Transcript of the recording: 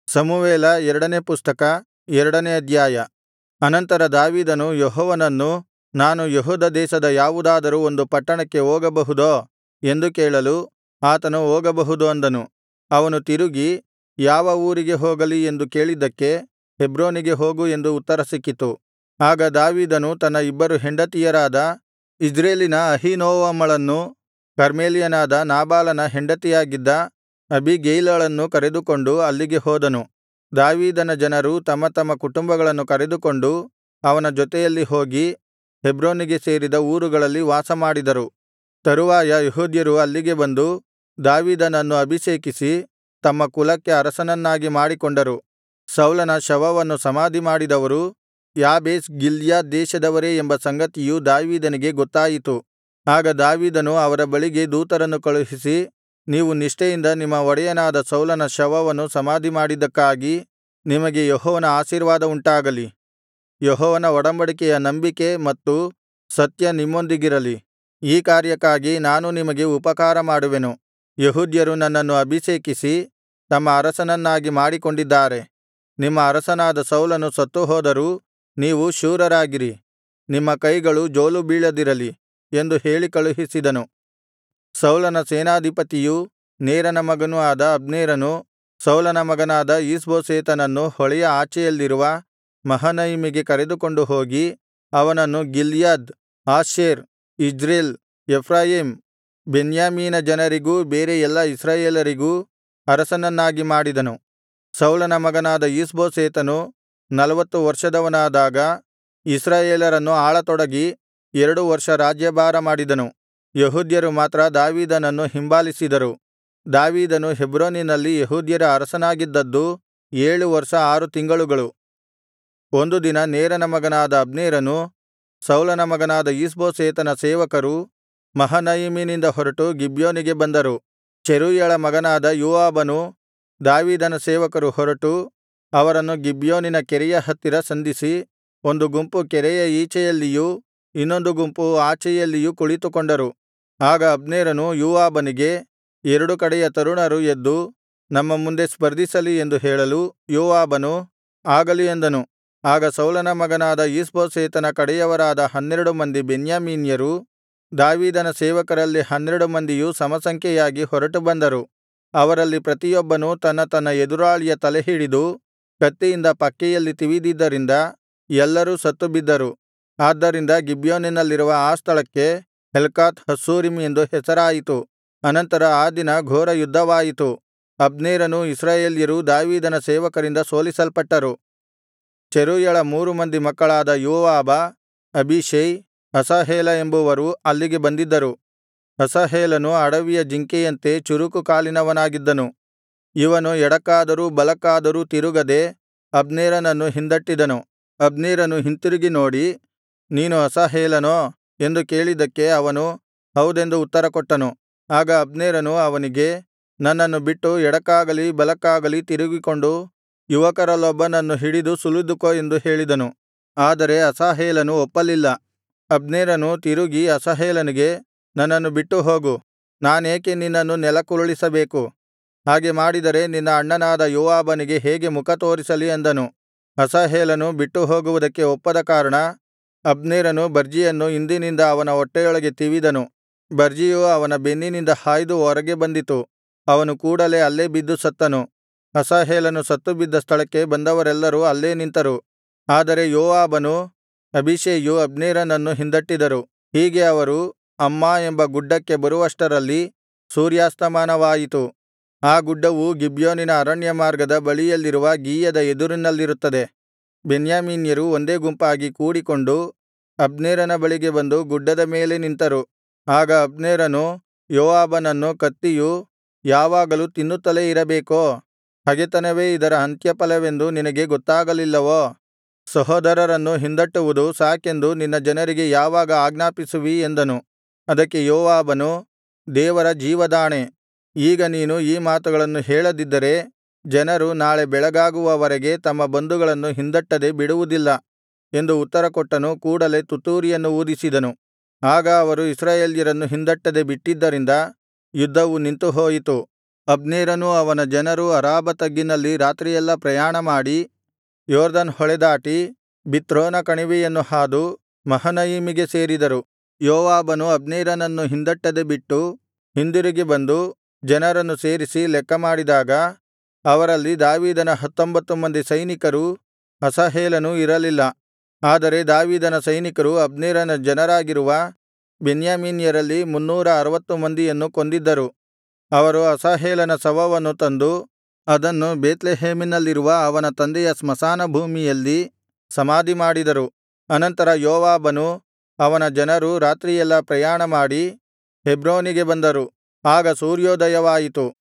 ಸಮುವೇಲ ಎರಡನೇ ಪುಸ್ತಕ ಎರಡನೇ ಅಧ್ಯಾಯ ಅನಂತರ ದಾವೀದನು ಯೆಹೋವನನ್ನು ನಾನು ಯೆಹೂದ ದೇಶದ ಯಾವುದಾದರೂ ಒಂದು ಪಟ್ಟಣಕ್ಕೆ ಹೋಗಬಹುದೋ ಎಂದು ಕೇಳಲು ಆತನು ಹೋಗಬಹುದು ಅಂದನು ಅವನು ತಿರುಗಿ ಯಾವ ಊರಿಗೆ ಹೋಗಲಿ ಎಂದು ಕೇಳಿದ್ದಕ್ಕೆ ಹೆಬ್ರೋನಿಗೆ ಹೋಗು ಎಂದು ಉತ್ತರ ಸಿಕ್ಕಿತು ಆಗ ದಾವೀದನು ತನ್ನ ಇಬ್ಬರು ಹೆಂಡತಿಯರಾದ ಇಜ್ರೇಲಿನ ಅಹೀನೋವಮಳನ್ನೂ ಕರ್ಮೇಲ್ಯನಾದ ನಾಬಾಲನ ಹೆಂಡತಿಯಾಗಿದ್ದ ಅಬೀಗೈಲಳನ್ನೂ ಕರೆದುಕೊಂಡು ಅಲ್ಲಿಗೆ ಹೋದನು ದಾವೀದನ ಜನರು ತಮ್ಮ ತಮ್ಮ ಕುಟುಂಬಗಳನ್ನು ಕರೆದುಕೊಂಡು ಅವನ ಜೊತೆಯಲ್ಲಿ ಹೋಗಿ ಹೆಬ್ರೋನಿಗೆ ಸೇರಿದ ಊರುಗಳಲ್ಲಿ ವಾಸಮಾಡಿದರು ತರುವಾಯ ಯೆಹೂದ್ಯರು ಅಲ್ಲಿಗೆ ಬಂದು ದಾವೀದನನ್ನು ಅಭಿಷೇಕಿಸಿ ತಮ್ಮ ಕುಲಕ್ಕೆ ಅರಸನನ್ನಾಗಿ ಮಾಡಿಕೊಂಡರು ಸೌಲನ ಶವವನ್ನು ಸಮಾಧಿಮಾಡಿದವರು ಯಾಬೇಷ್ ಗಿಲ್ಯಾದ್ ದೇಶದವರೇ ಎಂಬ ಸಂಗತಿಯು ದಾವೀದನಿಗೆ ಗೊತ್ತಾಯಿತು ಆಗ ದಾವೀದನು ಅವರ ಬಳಿಗೆ ದೂತರನ್ನು ಕಳುಹಿಸಿ ನೀವು ನಿಷ್ಠೆಯಿಂದ ನಿಮ್ಮ ಒಡೆಯನಾದ ಸೌಲನ ಶವವನ್ನು ಸಮಾಧಿಮಾಡಿದ್ದಕ್ಕಾಗಿ ನಿಮಗೆ ಯೆಹೋವನ ಆಶೀರ್ವಾದ ಉಂಟಾಗಲಿ ಯೆಹೋವನ ಒಡಂಬಡಿಕೆಯ ನಂಬಿಕೆ ಮತ್ತು ಸತ್ಯ ನಿಮ್ಮೊಂದಿಗಿರಲಿ ಈ ಕಾರ್ಯಕ್ಕಾಗಿ ನಾನು ನಿಮಗೆ ಉಪಕಾರ ಮಾಡುವೆನು ಯೆಹೂದ್ಯರು ನನ್ನನ್ನು ಅಭಿಷೇಕಿಸಿ ತಮ್ಮ ಅರಸನನ್ನಾಗಿ ಮಾಡಿಕೊಂಡಿದ್ದಾರೆ ನಿಮ್ಮ ಅರಸನಾದ ಸೌಲನು ಸತ್ತುಹೋದರೂ ನೀವು ಶೂರರಾಗಿರಿ ನಿಮ್ಮ ಕೈಗಳು ಜೋಲುಬೀಳದಿರಲಿ ಎಂದು ಹೇಳಿ ಕಳುಹಿಸಿದನು ಸೌಲನ ಸೇನಾಧಿಪತಿಯೂ ನೇರನ ಮಗನೂ ಆದ ಅಬ್ನೇರನು ಸೌಲನ ಮಗನಾದ ಈಷ್ಬೋಶೆತನನ್ನು ಹೊಳೆಯ ಆಚೆಯಲ್ಲಿರುವ ಮಹನಯಿಮಿಗೆ ಕರೆದುಕೊಂಡು ಹೋಗಿ ಅವನನ್ನು ಗಿಲ್ಯಾದ್ ಆಶೇರ್ ಇಜ್ರೇಲ್ ಎಫ್ರಾಯೀಮ್ ಬೆನ್ಯಾಮೀನ ಜನರಿಗೂ ಬೇರೆ ಎಲ್ಲಾ ಇಸ್ರಾಯೇಲರಿಗೂ ಅರಸನನ್ನಾಗಿ ಮಾಡಿದನು ಸೌಲನ ಮಗನಾದ ಈಷ್ಬೋಶೆತನು ನಲ್ವತ್ತು ವರ್ಷದವನಾದಾಗ ಇಸ್ರಾಯೇಲರನ್ನು ಆಳತೊಡಗಿ ಎರಡು ವರ್ಷ ರಾಜ್ಯಭಾರ ಮಾಡಿದನು ಯೆಹೂದ್ಯರು ಮಾತ್ರ ದಾವೀದನನ್ನು ಹಿಂಬಾಲಿಸಿದರು ದಾವೀದನು ಹೆಬ್ರೋನಿನಲ್ಲಿ ಯೆಹೂದ್ಯರ ಅರಸನಾಗಿದ್ದದ್ದು ಏಳು ವರ್ಷ ಆರು ತಿಂಗಳುಗಳು ಒಂದು ದಿನ ನೇರನ ಮಗನಾದ ಅಬ್ನೇರನು ಸೌಲನ ಮಗನಾದ ಈಷ್ಬೋಶೆತನ ಸೇವಕರು ಮಹನಯಿಮಿನಿಂದ ಹೊರಟು ಗಿಬ್ಯೋನಿಗೆ ಬಂದರು ಚೆರೂಯಳ ಮಗನಾದ ಯೋವಾಬನೂ ದಾವೀದನ ಸೇವಕರು ಹೊರಟು ಅವರನ್ನು ಗಿಬ್ಯೋನಿನ ಕೆರೆಯ ಹತ್ತಿರ ಸಂಧಿಸಿ ಒಂದು ಗುಂಪು ಕೆರೆಯ ಈಚೆಯಲ್ಲಿಯೂ ಇನ್ನೊಂದು ಗುಂಪು ಆಚೆಯಲ್ಲಿಯೂ ಕುಳಿತುಕೊಂಡರು ಆಗ ಅಬ್ನೇರನು ಯೋವಾಬನಿಗೆ ಎರಡು ಕಡೆಯ ತರುಣರು ಎದ್ದು ನಮ್ಮ ಮುಂದೆ ಸ್ಪರ್ಧಿಸಲಿ ಎಂದು ಹೇಳಲು ಯೋವಾಬನು ಆಗಲಿ ಅಂದನು ಆಗ ಸೌಲನ ಮಗನಾದ ಈಷ್ಬೋಶೆತನ ಕಡೆಯವರಾದ ಹನ್ನೆರಡು ಮಂದಿ ಬೆನ್ಯಾಮೀನ್ಯರು ದಾವೀದನ ಸೇವಕರಲ್ಲಿ ಹನ್ನೆರಡು ಮಂದಿಯೂ ಸಮಸಂಖ್ಯೆಯಾಗಿ ಹೊರಟು ಬಂದರು ಅವರಲ್ಲಿ ಪ್ರತಿಯೊಬ್ಬನೂ ತನ್ನ ತನ್ನ ಎದುರಾಳಿಯ ತಲೆಹಿಡಿದು ಕತ್ತಿಯಿಂದ ಪಕ್ಕೆಯಲ್ಲಿ ತಿವಿದಿದ್ದರಿಂದ ಎಲ್ಲರೂ ಸತ್ತುಬಿದ್ದರು ಆದ್ದರಿಂದ ಗಿಬ್ಯೋನಿನಲ್ಲಿರುವ ಆ ಸ್ಥಳಕ್ಕೆ ಹೆಲ್ಕಾತ್ ಹಸ್ಸೂರಿಮ್ ಎಂದು ಹೆಸರಾಯಿತು ಅನಂತರ ಆ ದಿನ ಘೋರ ಯುದ್ಧವಾಯಿತು ಅಬ್ನೇರನೂ ಇಸ್ರಾಯೇಲ್ಯರೂ ದಾವೀದನ ಸೇವಕರಿಂದ ಸೋಲಿಸಲ್ಪಟ್ಟರು ಚೆರೂಯಳ ಮೂರು ಮಂದಿ ಮಕ್ಕಳಾದ ಯೋವಾಬ ಅಬೀಷೈ ಅಸಾಹೇಲ ಎಂಬುವರು ಅಲ್ಲಿಗೆ ಬಂದಿದ್ದರು ಅಸಾಹೇಲನು ಅಡವಿಯ ಜಿಂಕೆಯಂತೆ ಚುರುಕು ಕಾಲಿನವನಾಗಿದ್ದನು ಇವನು ಎಡಕ್ಕಾದರೂ ಬಲಕ್ಕಾದರೂ ತಿರುಗದೆ ಅಬ್ನೇರನನ್ನು ಹಿಂದಟ್ಟಿದನು ಅಬ್ನೇರನು ಹಿಂತಿರುಗಿ ನೋಡಿ ನೀನು ಅಸಾಹೇಲನೋ ಎಂದು ಕೇಳಿದ್ದಕ್ಕೆ ಅವನು ಹೌದೆಂದು ಉತ್ತರಕೊಟ್ಟನು ಆಗ ಅಬ್ನೇರನು ಅವನಿಗೆ ನನ್ನನ್ನು ಬಿಟ್ಟು ಎಡಕ್ಕಾಗಲಿ ಬಲಕ್ಕಾಗಲಿ ತಿರುಗಿಕೊಂಡು ಯುವಕರಲ್ಲೊಬ್ಬನನ್ನು ಹಿಡಿದು ಸುಲಿದುಕೋ ಎಂದು ಹೇಳಿದನು ಆದರೆ ಅಸಾಹೇಲನು ಒಪ್ಪಲಿಲ್ಲ ಅಬ್ನೇರನು ತಿರುಗಿ ಅಸಾಹೇಲನಿಗೆ ನನ್ನನ್ನು ಬಿಟ್ಟು ಹೋಗು ನಾನೇಕೆ ನಿನ್ನನ್ನು ನೆಲಕ್ಕುರುಳಿಸಬೇಕು ಹಾಗೆ ಮಾಡಿದರೆ ನಿನ್ನ ಅಣ್ಣನಾದ ಯೋವಾಬನಿಗೆ ಹೇಗೆ ಮುಖ ತೋರಿಸಲಿ ಅಂದನು ಅಸಾಹೇಲನು ಬಿಟ್ಟು ಹೋಗುವುದಕ್ಕೆ ಒಪ್ಪದ ಕಾರಣ ಅಬ್ನೇರನು ಬರ್ಜಿಯನ್ನು ಹಿಂದಿನಿಂದ ಅವನ ಹೊಟ್ಟೆಯೊಳಗೆ ತಿವಿದನು ಬರ್ಜಿಯು ಅವನ ಬೆನ್ನಿನಿಂದ ಹಾಯ್ದು ಹೊರಗೆ ಬಂದಿತು ಅವನು ಕೂಡಲೇ ಅಲ್ಲೇ ಬಿದ್ದು ಸತ್ತನು ಅಸಾಹೇಲನು ಸತ್ತುಬಿದ್ದ ಸ್ಥಳಕ್ಕೆ ಬಂದವರೆಲ್ಲರೂ ಅಲ್ಲೇ ನಿಂತರು ಆದರೆ ಯೋವಾಬನೂ ಅಬೀಷೈಯೂ ಅಬ್ನೇರನನ್ನು ಹಿಂದಟ್ಟಿದರು ಹೀಗೆ ಅವರು ಅಮ್ಮಾ ಎಂಬ ಗುಡ್ಡಕ್ಕೆ ಬರುವಷ್ಟರಲ್ಲಿ ಸೂರ್ಯಾಸ್ತಮಾನವಾಯಿತು ಆ ಗುಡ್ಡವು ಗಿಬ್ಯೋನಿನ ಅರಣ್ಯ ಮಾರ್ಗದ ಬಳಿಯಲ್ಲಿರುವ ಗೀಯದ ಎದುರಿನಲ್ಲಿರುತ್ತದೆ ಬೆನ್ಯಾಮೀನ್ಯರು ಒಂದೇ ಗುಂಪಾಗಿ ಕೂಡಿಕೊಂಡು ಅಬ್ನೇರನ ಬಳಿಗೆ ಬಂದು ಗುಡ್ಡದ ಮೇಲೆ ನಿಂತರು ಆಗ ಅಬ್ನೇರನು ಯೋವಾಬನನ್ನು ಕತ್ತಿಯು ಯಾವಾಗಲೂ ತಿನ್ನುತ್ತಲೇ ಇರಬೇಕೋ ಹಗೆತನವೇ ಇದರ ಅಂತ್ಯಫಲವೆಂದು ನಿನಗೆ ಗೊತ್ತಾಗಲಿಲ್ಲವೋ ಸಹೋದರರನ್ನು ಹಿಂದಟ್ಟುವುದು ಸಾಕೆಂದು ನಿನ್ನ ಜನರಿಗೆ ಯಾವಾಗ ಆಜ್ಞಾಪಿಸುವಿ ಎಂದನು ಅದಕ್ಕೆ ಯೋವಾಬನು ದೇವರ ಜೀವದಾಣೆ ಈಗ ನೀನು ಈ ಮಾತುಗಳನ್ನು ಹೇಳದಿದ್ದರೆ ಜನರು ನಾಳೆ ಬೆಳಗಾಗುವವರೆಗೆ ತಮ್ಮ ಬಂಧುಗಳನ್ನು ಹಿಂದಟ್ಟದೆ ಬಿಡುವುದಿಲ್ಲ ಎಂದು ಉತ್ತರಕೊಟ್ಟನು ಕೂಡಲೆ ತುತ್ತೂರಿಯನ್ನು ಊದಿಸಿದನು ಆಗ ಅವರು ಇಸ್ರಾಯೇಲ್ಯರನ್ನು ಹಿಂದಟ್ಟದೆ ಬಿಟ್ಟಿದ್ದರಿಂದ ಯುದ್ಧವು ನಿಂತುಹೋಯಿತು ಅಬ್ನೇರನೂ ಅವನ ಜನರೂ ಅರಾಬಾ ತಗ್ಗಿನಲ್ಲಿ ರಾತ್ರಿಯೆಲ್ಲಾ ಪ್ರಯಾಣಮಾಡಿ ಯೊರ್ದನ್ ಹೊಳೆದಾಟಿ ಬಿಥ್ರೋನ ಕಣಿವೆಯನ್ನು ಹಾದು ಮಹನಯಿಮಿಗೆ ಸೇರಿದರು ಯೋವಾಬನು ಅಬ್ನೇರನನ್ನು ಹಿಂದಟ್ಟದೆ ಬಿಟ್ಟು ಹಿಂದಿರುಗಿ ಬಂದು ಜನರನ್ನು ಸೇರಿಸಿ ಲೆಕ್ಕಮಾಡಿದಾಗ ಅವರಲ್ಲಿ ದಾವೀದನ ಹತ್ತೊಂಬತ್ತು ಮಂದಿ ಸೈನಿಕರೂ ಅಸಾಹೇಲನೂ ಇರಲಿಲ್ಲ ಆದರೆ ದಾವೀದನ ಸೈನಿಕರು ಅಬ್ನೇರನ ಜನರಾಗಿರುವ ಬೆನ್ಯಾಮೀನ್ಯರಲ್ಲಿ ಮುನ್ನೂರ ಅರವತ್ತು ಮಂದಿಯನ್ನು ಕೊಂದಿದ್ದರು ಅವರು ಅಸಾಹೇಲನ ಶವವನ್ನು ತಂದು ಅದನ್ನು ಬೇತ್ಲೆಹೇಮಿನಲ್ಲಿರುವ ಅವನ ತಂದೆಯ ಸ್ಮಶಾನ ಭೂಮಿಯಲ್ಲಿ ಸಮಾಧಿಮಾಡಿದರು ಅನಂತರ ಯೋವಾಬನೂ ಅವನ ಜನರೂ ರಾತ್ರಿಯೆಲ್ಲಾ ಪ್ರಯಾಣಮಾಡಿ ಹೆಬ್ರೋನಿಗೆ ಬಂದರು ಆಗ ಸೂರ್ಯೋದಯವಾಯಿತು